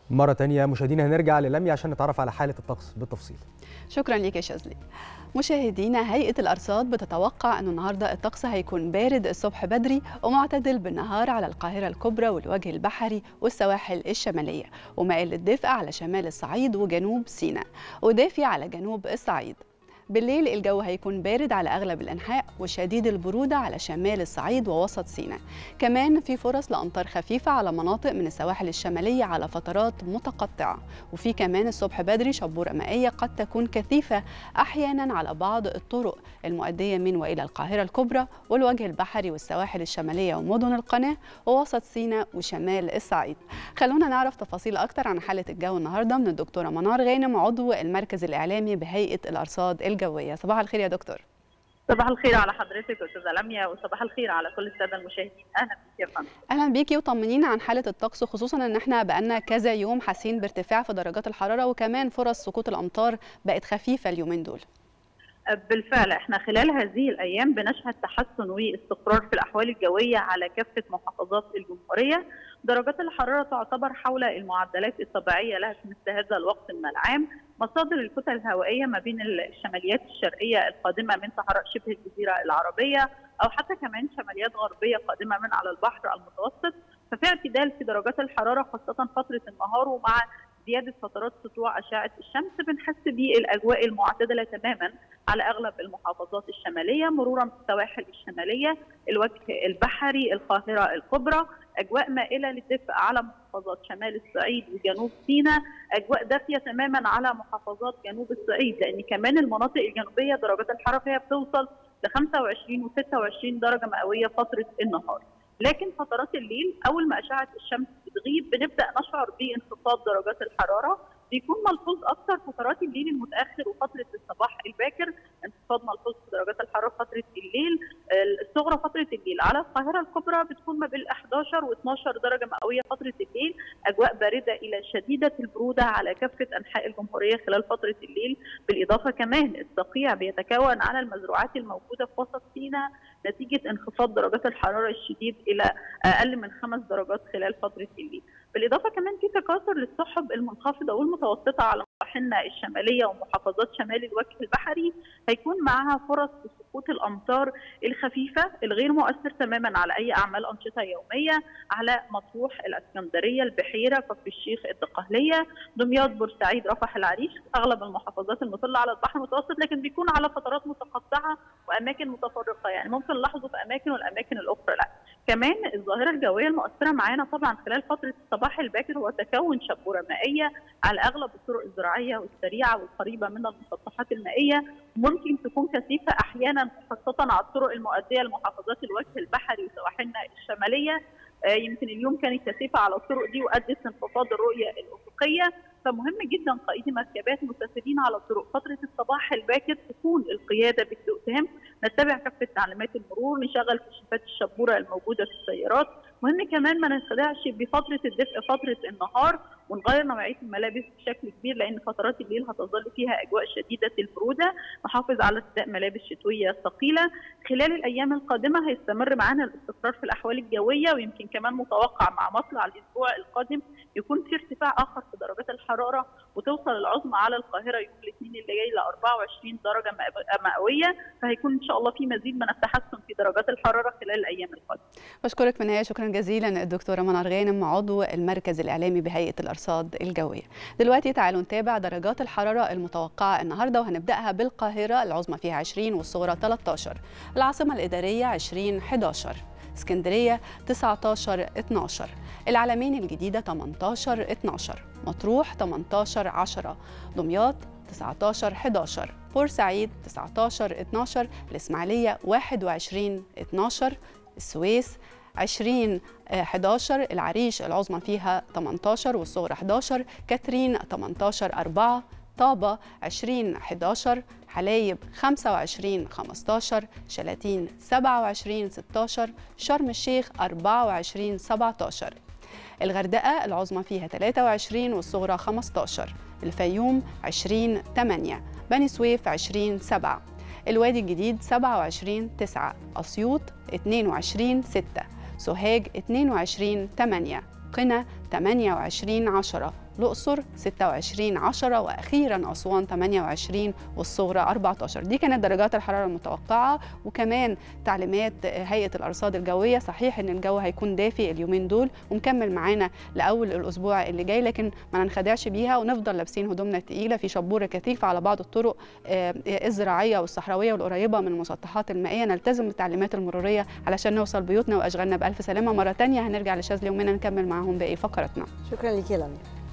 مرة تانية مشاهدينا هنرجع للميا عشان نتعرف على حالة الطقس بالتفصيل شكرا لك يا شاذلي مشاهدينا هيئة الأرصاد بتتوقع أنه النهاردة الطقس هيكون بارد الصبح بدري ومعتدل بالنهار على القاهرة الكبرى والوجه البحري والسواحل الشمالية ومائل للدفء على شمال الصعيد وجنوب سيناء ودافي على جنوب الصعيد بالليل الجو هيكون بارد على أغلب الأنحاء وشديد البرودة على شمال الصعيد ووسط سيناء كمان في فرص لأمطار خفيفة على مناطق من السواحل الشمالية على فترات متقطعة وفي كمان الصبح بدري شبورة مائية قد تكون كثيفة أحيانا على بعض الطرق المؤدية من وإلى القاهرة الكبرى والوجه البحري والسواحل الشمالية ومدن القناة ووسط سيناء وشمال الصعيد خلونا نعرف تفاصيل أكتر عن حالة الجو النهاردة من الدكتورة منار غانم عضو المركز الإعلامي بهيئة الأرصاد الجوية صباح الخير يا دكتور صباح الخير على حضرتك استاذه لميا وصباح الخير على كل الساده المشاهدين اهلا بيك يا فندم اهلا بيكي وطمنينا عن حاله الطقس خصوصا ان احنا بقالنا كذا يوم حاسين بارتفاع في درجات الحراره وكمان فرص سقوط الامطار بقت خفيفه اليومين دول بالفعل احنا خلال هذه الايام بنشهد تحسن واستقرار في الاحوال الجويه على كافه محافظات الجمهوريه درجات الحراره تعتبر حول المعدلات الطبيعيه لها في مثل هذا الوقت من العام مصادر الكتل الهوائيه ما بين الشماليات الشرقيه القادمه من صحراء شبه الجزيره العربيه او حتى كمان شماليات غربيه قادمه من على البحر المتوسط ففي اعتدال في درجات الحراره خاصه فتره النهار ومع زياده فترات سطوع اشعه الشمس بنحس بالاجواء المعتدله تماما على اغلب المحافظات الشماليه مرورا بالسواحل الشماليه الوجه البحري القاهره الكبرى اجواء مائله للدفء على محافظات شمال الصعيد وجنوب سيناء اجواء دافيه تماما على محافظات جنوب الصعيد لان كمان المناطق الجنوبيه درجات الحراره فيها بتوصل ل 25 و 26 درجه مئويه فتره النهار لكن فترات الليل اول ما اشعه الشمس بتغيب بنبدا نشعر بانخفاض درجات الحراره بيكون ملحوظ اكثر فترات الليل المتاخر وفتره الصباح الباكر انخفاض ملحوظ في درجات الحراره فتره الليل الصغرى فتره الليل على القاهره الكبرى بتكون ما بين 11 و12 درجه مئويه فتره الليل اجواء بارده الى شديده البروده على كافه انحاء الجمهوريه خلال فتره الليل بالاضافه كمان الصقيع بيتكون على المزروعات الموجوده في وسط سيناء نتيجه انخفاض درجات الحراره الشديد الى اقل من خمس درجات خلال فتره الليل بالاضافه كمان في تكاثر للسحب المنخفضه والمتوسطه على مراحلنا الشماليه ومحافظات شمال الوجه البحري هيكون معها فرص لسقوط الامطار الخفيفه الغير مؤثر تماما على اي اعمال انشطه يوميه على مطروح الاسكندريه البحيره كفر الشيخ الدقهليه دمياط بورسعيد رفح العريش اغلب المحافظات المطله على البحر المتوسط لكن بيكون على فترات متقطعه واماكن متفرقه يعني ممكن نلاحظه في اماكن والاماكن الاخرى لا كمان الظاهره الجويه المؤثره معانا طبعا خلال فتره الصباح الباكر هو تكون شبوره مائيه على اغلب الطرق الزراعيه والسريعه والقريبه من المسطحات المائيه ممكن تكون كثيفه احيانا خاصه على الطرق المؤديه لمحافظات الوجه البحري وسواحلنا الشماليه يمكن اليوم كانت كثيفه على الطرق دي وادت لانخفاض الرؤيه الافقيه فمهم جدا قائدي مركبات مسافرين على الطرق فتره الصباح الباكر تكون القياده بهدوء تام نتبع كافه تعليمات المرور نشغل كشافات الشبوره الموجوده في السيارات مهم كمان ما ننخدعش بفتره الدفء فتره النهار ونغير نوعيه الملابس بشكل كبير لان فترات الليل هتظل فيها اجواء شديده البروده نحافظ على ارتداء ملابس شتويه ثقيله خلال الايام القادمه هيستمر معانا الاستقرار في الاحوال الجويه ويمكن كمان متوقع مع مطلع الاسبوع القادم يكون في ارتفاع اخر في درجات الحراره وتوصل العظمى على القاهره يوم الاثنين اللي جاي ل 24 درجه مئويه فهيكون ان شاء الله في مزيد من التحسن في درجات الحراره خلال الايام القادمه. بشكرك في النهايه شكرا جزيلا الدكتوره منار غانم عضو المركز الاعلامي بهيئه الارصاد الجويه. دلوقتي تعالوا نتابع درجات الحراره المتوقعه النهارده وهنبداها بالقاهره العظمى فيها 20 والصغرى 13 العاصمه الاداريه 20 11 اسكندريه 19 12 العلمين الجديده 18 12 مطروح 18 10 دمياط 19 11 بورسعيد 19 12 الإسماعيلية 21 12 السويس 20 11 العريش العظمى فيها 18 والصغرى 11 كاترين 18 4 طابة 20 11 حلايب 25 15 شلاتين 27 16 شرم الشيخ 24 17 الغردقة العظمى فيها 23 والصغرى 15 الفيوم 20 8 بني سويف 20 7 الوادي الجديد 27 9 أسيوط 22 6 سوهاج 22 8 قنا 28 10 الأقصر 26 10 وأخيرا أسوان 28 والصغرى 14 دي كانت درجات الحرارة المتوقعة وكمان تعليمات هيئة الأرصاد الجوية صحيح إن الجو هيكون دافي اليومين دول ومكمل معانا لأول الأسبوع اللي جاي لكن ما ننخدعش بيها ونفضل لابسين هدومنا التقيلة في شبورة كثيفة على بعض الطرق الزراعية والصحراوية والقريبة من المسطحات المائية نلتزم بالتعليمات المرورية علشان نوصل بيوتنا وأشغالنا بألف سلامة مرة تانية هنرجع لشاذلي يومنا نكمل معاهم باقي فقراتنا شكرا لك يا لميا